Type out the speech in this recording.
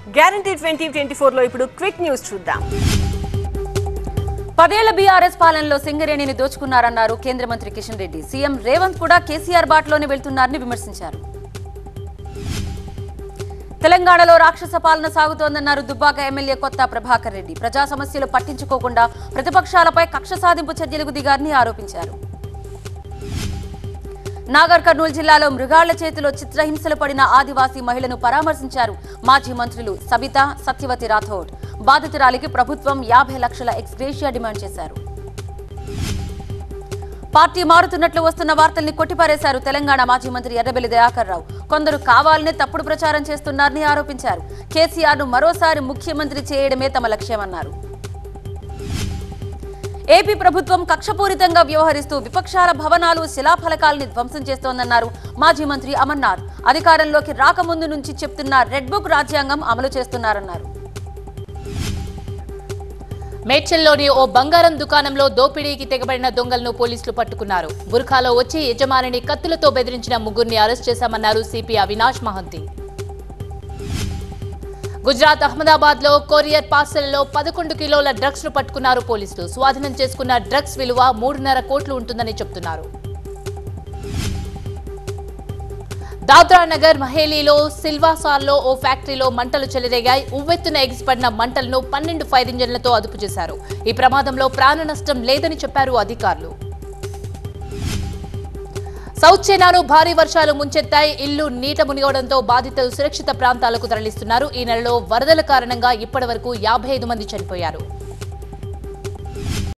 guarantee twenty twenty ఫోర్లో ఇప్పుడు quick news చూద్దాం పదేళ్ల బీఆర్ఎస్ పాలనలో సింగరేణిని దోచుకున్నారన్నారు కేంద్ర మంత్రి కిషన్ రెడ్డి సీఎం రేవంత్ కూడా కేసీఆర్ బాటలోనే వెళ్తున్నారని విమర్శించారు తెలంగాణలో రాక్షస పాలన సాగుతోందన్నారు దుబ్బాక ఎమ్మెల్యే కొత్త ప్రభాకర్ రెడ్డి ప్రజా సమస్యలు పట్టించుకోకుండా ప్రతిపక్షాలపై కక్ష సాధింపు చర్యలకు దిగారని ఆరోపించారు నాగర్ కర్నూలు జిల్లాలో మృగాళ్ల చేతిలో చిత్రహింసలు పడిన ఆదివాసీ మహిళను పరామర్శించారు మాజీ మంత్రులు సబిత సత్యవతి రాథోడ్ బాధితురాలికి ప్రభుత్వం యాభై లక్షల ఎక్స్గ్రేషియా డిమాండ్ చేశారు పార్టీ మారుతున్నట్లు వస్తున్న వార్తల్ని కొట్టిపారేశారు తెలంగాణ మాజీ మంత్రి ఎర్రబెల్లి దయాకర్ రావు కొందరు కావాలనే తప్పుడు ప్రచారం చేస్తున్నారని ఆరోపించారు కేసీఆర్ ను మరోసారి ముఖ్యమంత్రి చేయడమే తమ లక్ష్యమన్నారు ఏపీ ప్రభుత్వం కక్షపూరితంగా వ్యవహరిస్తూ విపక్షాల భవనాలు శిలాఫలకాల్ని ధ్వంసం చేస్తోందన్నారు మాజీ మంత్రి అమర్నాథ్ అధికారంలోకి రాకముందు నుంచి చెప్తున్న రెడ్ బుక్ రాజ్యాంగం అమలు చేస్తున్నారన్నారు మేడ్చల్లోని ఓ బంగారం దుకాణంలో దోపిడీకి తెగబడిన దొంగలను పోలీసులు పట్టుకున్నారు బుర్ఖాలో వచ్చి యజమానిని కత్తులతో బెదిరించిన ముగ్గురిని అరెస్ట్ చేశామన్నారు సిపి అవినాష్ మహంతి గుజరాత్ అహ్మదాబాద్ లో కొరియర్ పార్సెల్లో పదకొండు కిలోల డ్రగ్స్ ను పట్టుకున్నారు పోలీసులు స్వాధీనం చేసుకున్న డ్రగ్స్ విలువ మూడున్నర కోట్లు ఉంటుందని చెప్తున్నారు దాద్రా నగర్ మహేలీలో సిల్వాసార్లో ఓ ఫ్యాక్టరీలో మంటలు చెలరేగాయి ఉవ్వెత్తున ఎగిసిపడిన మంటలను పన్నెండు ఫైర్ ఇంజన్లతో అదుపు చేశారు ఈ ప్రమాదంలో ప్రాణ నష్టం లేదని చెప్పారు అధికారులు సౌత్ చైనాను భారీ వర్షాలు ముంచెత్తాయి ఇల్లు నీట మునిగడంతో బాధితులు సురక్షిత ప్రాంతాలకు తరలిస్తున్నారు ఈ నెలలో వరదల కారణంగా ఇప్పటి వరకు యాభై ఐదు మంది చనిపోయారు